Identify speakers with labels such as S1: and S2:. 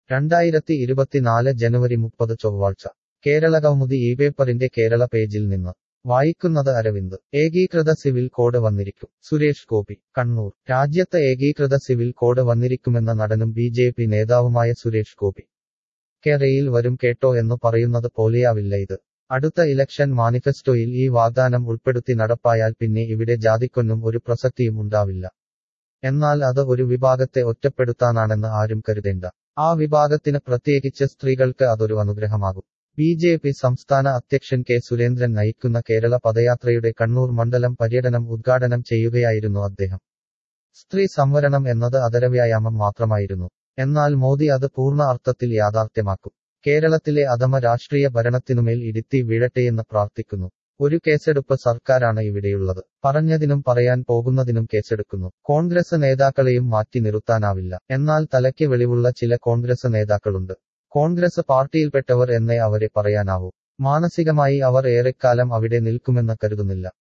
S1: രണ്ടായിരത്തി ഇരുപത്തിനാല് ജനുവരി മുപ്പത് ചൊവ്വാഴ്ച കേരള കൗമുദി ഈ പേപ്പറിന്റെ കേരള പേജിൽ നിന്ന് വായിക്കുന്നത് അരവിന്ദ് ഏകീകൃത സിവിൽ കോഡ് വന്നിരിക്കും സുരേഷ് ഗോപി കണ്ണൂർ രാജ്യത്ത് ഏകീകൃത സിവിൽ കോഡ് വന്നിരിക്കുമെന്ന നടനും ബി ജെ പി നേതാവുമായ സുരേഷ് ഗോപി കേരയിൽ വരും കേട്ടോ എന്നു പറയുന്നത് പോലെയാവില്ല ഇത് അടുത്ത ഇലക്ഷൻ മാനിഫെസ്റ്റോയിൽ ഈ വാഗ്ദാനം ഉൾപ്പെടുത്തി നടപ്പായാൽ പിന്നെ ഇവിടെ ജാതിക്കൊന്നും ഒരു പ്രസക്തിയും ഉണ്ടാവില്ല എന്നാൽ അത് ഒരു വിഭാഗത്തെ ഒറ്റപ്പെടുത്താനാണെന്ന് ആരും കരുതേണ്ട ആ വിഭാഗത്തിന് പ്രത്യേകിച്ച് സ്ത്രീകൾക്ക് അതൊരു അനുഗ്രഹമാകും ബി ജെ പി സംസ്ഥാന അധ്യക്ഷൻ കെ സുരേന്ദ്രൻ നയിക്കുന്ന കേരള പദയാത്രയുടെ കണ്ണൂർ മണ്ഡലം പര്യടനം ഉദ്ഘാടനം ചെയ്യുകയായിരുന്നു അദ്ദേഹം സ്ത്രീ സംവരണം എന്നത് അതരവ്യായാമം മാത്രമായിരുന്നു എന്നാൽ മോദി അത് പൂർണ്ണ അർത്ഥത്തിൽ യാഥാർത്ഥ്യമാക്കും കേരളത്തിലെ അധമ രാഷ്ട്രീയ ഭരണത്തിനുമേൽ ഇടുത്തി വീഴട്ടെയെന്ന് പ്രാർത്ഥിക്കുന്നു ഒരു കേസെടുപ്പ് സർക്കാരാണ് ഇവിടെയുള്ളത് പറഞ്ഞതിനും പറയാൻ പോകുന്നതിനും കേസെടുക്കുന്നു കോൺഗ്രസ് നേതാക്കളെയും മാറ്റി നിർത്താനാവില്ല എന്നാൽ തലയ്ക്ക് വെളിവുള്ള ചില കോൺഗ്രസ് നേതാക്കളുണ്ട് കോൺഗ്രസ് പാർട്ടിയിൽപ്പെട്ടവർ എന്നേ അവരെ പറയാനാവൂ മാനസികമായി അവർ ഏറെക്കാലം അവിടെ നിൽക്കുമെന്ന് കരുതുന്നില്ല